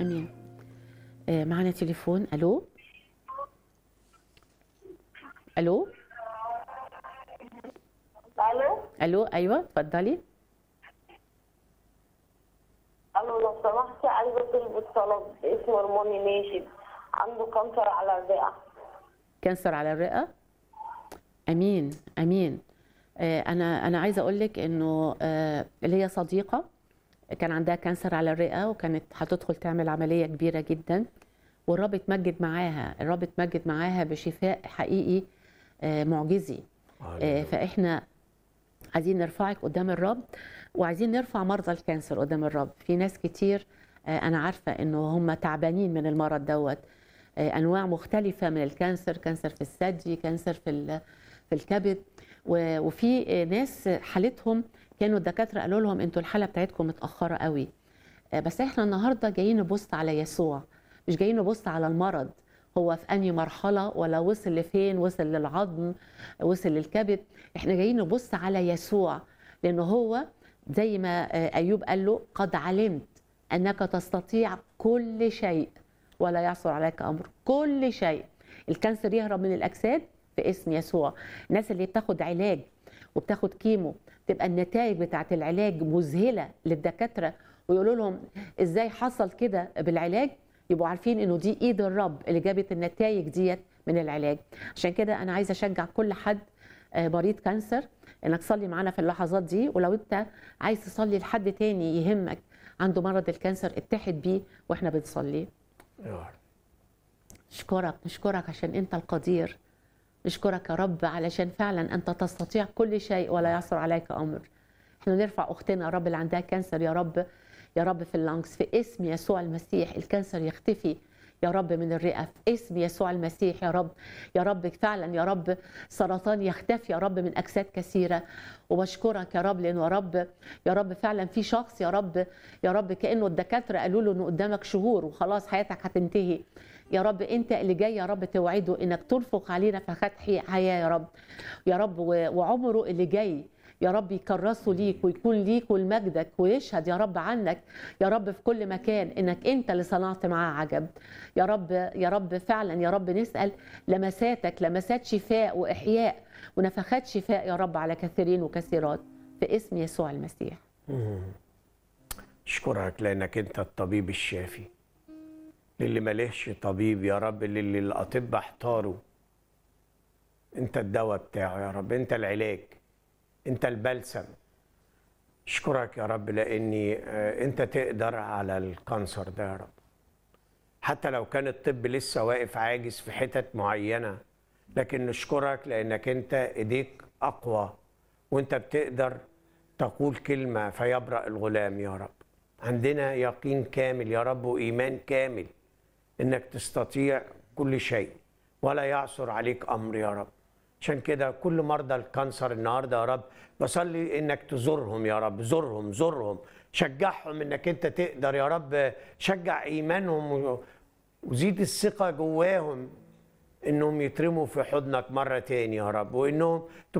امين آه، معنا تليفون الو الو الو الو ايوه اتفضلي الو لو سمحتي عايزه اطلب الطلب اسمه رماني ناشد عنده كانسر على الرئه كانسر على الرئه امين امين آه، انا انا عايزه اقول لك انه آه، ليا صديقه كان عندها كانسر على الرئه وكانت هتدخل تعمل عمليه كبيره جدا والرب اتمجد معاها الرب اتمجد معاها بشفاء حقيقي آه، معجزي آه، فاحنا عايزين نرفعك قدام الرب وعايزين نرفع مرضى الكانسر قدام الرب في ناس كتير آه، انا عارفه انه هم تعبانين من المرض دوت آه، انواع مختلفه من الكانسر كانسر في الثدي كانسر في ال- في الكبد و- وفي آه، ناس حالتهم كانوا الدكاتره قالوا لهم انتوا الحاله بتاعتكم متاخره قوي آه، بس احنا النهارده جايين نبص على يسوع مش جايين نبص على المرض هو في انهي مرحله ولا وصل لفين وصل للعظم وصل للكبد احنا جايين نبص على يسوع لانه هو زي ما آه، ايوب قال له قد علمت انك تستطيع كل شيء ولا يعثر عليك امر كل شيء الكانسر يهرب من الاجساد في اسم يسوع الناس اللي بتاخد علاج وبتاخد كيمو تبقى النتائج بتاعت العلاج مذهله للدكاتره ويقولوا لهم ازاي حصل كده بالعلاج يبقوا عارفين انه دي ايد الرب اللي جابت النتائج ديت من العلاج عشان كده انا عايزه اشجع كل حد آه، مريض كانسر انك تصلي معانا في اللحظات دي ولو انت عايز تصلي لحد تاني يهمك عنده مرض الكانسر اتحد بيه واحنا بنصلي يا رب. نشكرك نشكرك عشان انت القدير نشكرك يا رب علشان فعلا انت تستطيع كل شيء ولا يعثر عليك امر احنا نرفع اختنا يا رب اللي عندها كانسر يا رب يا رب في اللانكس في اسم يسوع المسيح الكانسر يختفي يا رب من الرئه في اسم يسوع المسيح يا رب يا رب فعلا يا رب سرطان يختفي يا رب من اجساد كثيره وبشكرك يا رب لانه يا رب يا رب فعلا في شخص يا رب يا رب كانه الدكاتره قالوا له انه قدامك شهور وخلاص حياتك هتنتهي يا رب انت اللي جاي يا رب توعده انك ترفق علينا فخد حياه يا رب يا رب و- وعمره اللي جاي يا رب يكرسه ليك ويكون ليك ولمجدك ويشهد يا رب عنك يا رب في كل مكان انك انت اللي صنعت معاه عجب يا رب يا رب فعلا يا رب نسال لمساتك لمسات شفاء واحياء ونفخات شفاء يا رب على كثيرين وكثيرات في اسم يسوع المسيح اشكرك لانك انت الطبيب الشافي للي ملهش طبيب يا رب للي الاطباء احتاروا انت الدواء بتاعه يا رب انت العلاج انت البلسم اشكرك يا رب لاني آه، انت تقدر على الكانسر ده يا رب حتى لو كان الطب لسه واقف عاجز في حتت معينه لكن نشكرك لانك انت ايديك اقوى وانت بتقدر تقول كلمه فيبرأ الغلام يا رب عندنا يقين كامل يا رب وايمان كامل انك تستطيع كل شيء ولا يعثر عليك امر يا رب عشان كده كل مرضى الكانسر النهارده يا رب بصلي انك تزورهم يا رب زورهم زورهم شجعهم انك انت تقدر يا رب شجع ايمانهم و- وزيد الثقه جواهم انهم يترموا في حضنك مره تاني يا رب وانهم